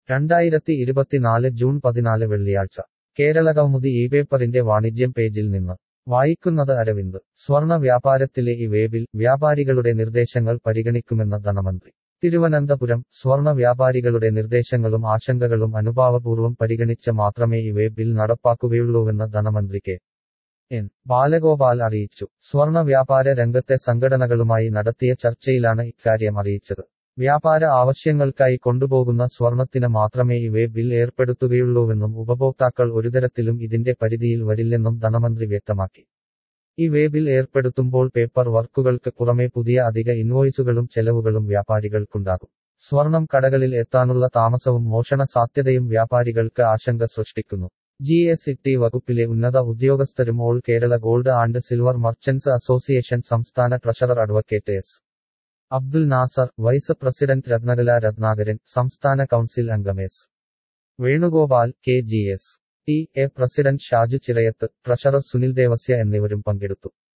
രണ്ടായിരത്തി ഇരുപത്തിനാല് ജൂൺ പതിനാല് വെള്ളിയാഴ്ച കേരളകൗമുദി ഈ പേപ്പറിന്റെ വാണിജ്യം പേജിൽ നിന്ന് വായിക്കുന്നത് അരവിന്ദ് സ്വർണ വ്യാപാരത്തിലെ ഈ വേബിൽ വ്യാപാരികളുടെ നിർദ്ദേശങ്ങൾ പരിഗണിക്കുമെന്ന് ധനമന്ത്രി തിരുവനന്തപുരം സ്വർണ വ്യാപാരികളുടെ നിർദ്ദേശങ്ങളും ആശങ്കകളും അനുഭാവപൂർവ്വം പരിഗണിച്ച് മാത്രമേ ഈ വേബിൽ നടപ്പാക്കുകയുള്ളൂവെന്ന് ധനമന്ത്രി കെ എൻ ബാലഗോപാൽ അറിയിച്ചു സ്വർണ വ്യാപാര രംഗത്തെ സംഘടനകളുമായി നടത്തിയ ചർച്ചയിലാണ് ഇക്കാര്യം അറിയിച്ചത് വ്യാപാര ആവശ്യങ്ങൾക്കായി കൊണ്ടുപോകുന്ന സ്വർണത്തിന് മാത്രമേ ഈ വേ ബിൽ ഏർപ്പെടുത്തുകയുള്ളൂവെന്നും ഉപഭോക്താക്കൾ ഒരുതരത്തിലും ഇതിന്റെ പരിധിയിൽ വരില്ലെന്നും ധനമന്ത്രി വ്യക്തമാക്കി ഈ വേ ബിൽ ഏർപ്പെടുത്തുമ്പോൾ പേപ്പർ വർക്കുകൾക്ക് പുറമെ പുതിയ അധിക ഇൻവോയ്സുകളും ചെലവുകളും വ്യാപാരികൾക്കുണ്ടാകും സ്വർണം കടകളിൽ എത്താനുള്ള താമസവും മോഷണ സാധ്യതയും വ്യാപാരികൾക്ക് ആശങ്ക സൃഷ്ടിക്കുന്നു ജി എസ് ടി വകുപ്പിലെ ഉന്നത ഉദ്യോഗസ്ഥരും all Kerala gold and silver merchants association സംസ്ഥാന treasurer advocate S Abdul Nasar vice president Rathnakala Rathnakaran സംസ്ഥാന കൗൺസിൽ അംഗം S Venugopal K G S T A president Shaju Chirayath treasurer Sunil Devasya എന്നിവരും പങ്കെടുത്തു